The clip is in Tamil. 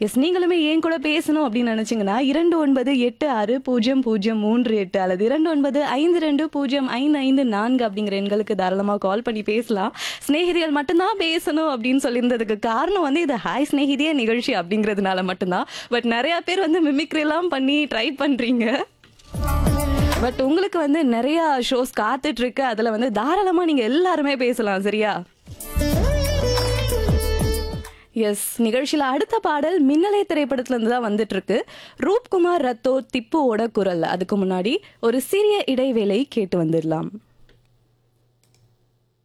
எஸ் நீங்களுமே ஏன் கூட பேசணும் அப்படின்னு நினைச்சீங்கன்னா இரண்டு ஒன்பது எட்டு ஆறு பூஜ்ஜியம் பூஜ்ஜியம் மூன்று எட்டு அல்லது இரண்டு ஒன்பது ஐந்து ரெண்டு பூஜ்ஜியம் ஐந்து ஐந்து நான்கு அப்படிங்கிற எண்களுக்கு தாராளமாக கால் பண்ணி பேசலாம் சிநேகிதிகள் மட்டும்தான் பேசணும் அப்படின்னு சொல்லியிருந்ததுக்கு காரணம் வந்து இது ஹாய் சிநேகிதியே நிகழ்ச்சி அப்படிங்கிறதுனால மட்டும்தான் பட் நிறைய பேர் வந்து மிமிக்ரி எல்லாம் பண்ணி ட்ரை பண்றீங்க பட் உங்களுக்கு வந்து நிறைய ஷோஸ் காத்துட்டு இருக்கு அதுல வந்து தாராளமா நீங்க எல்லாருமே பேசலாம் சரியா எஸ் நிகழ்ச்சியில அடுத்த பாடல் மின்னலை திரைப்படத்துல இருந்து தான் வந்துட்டு இருக்கு ரூப்குமார் ரத்தோ திப்புவோட குரல் அதுக்கு முன்னாடி ஒரு சிறிய இடைவேளை கேட்டு வந்துடலாம்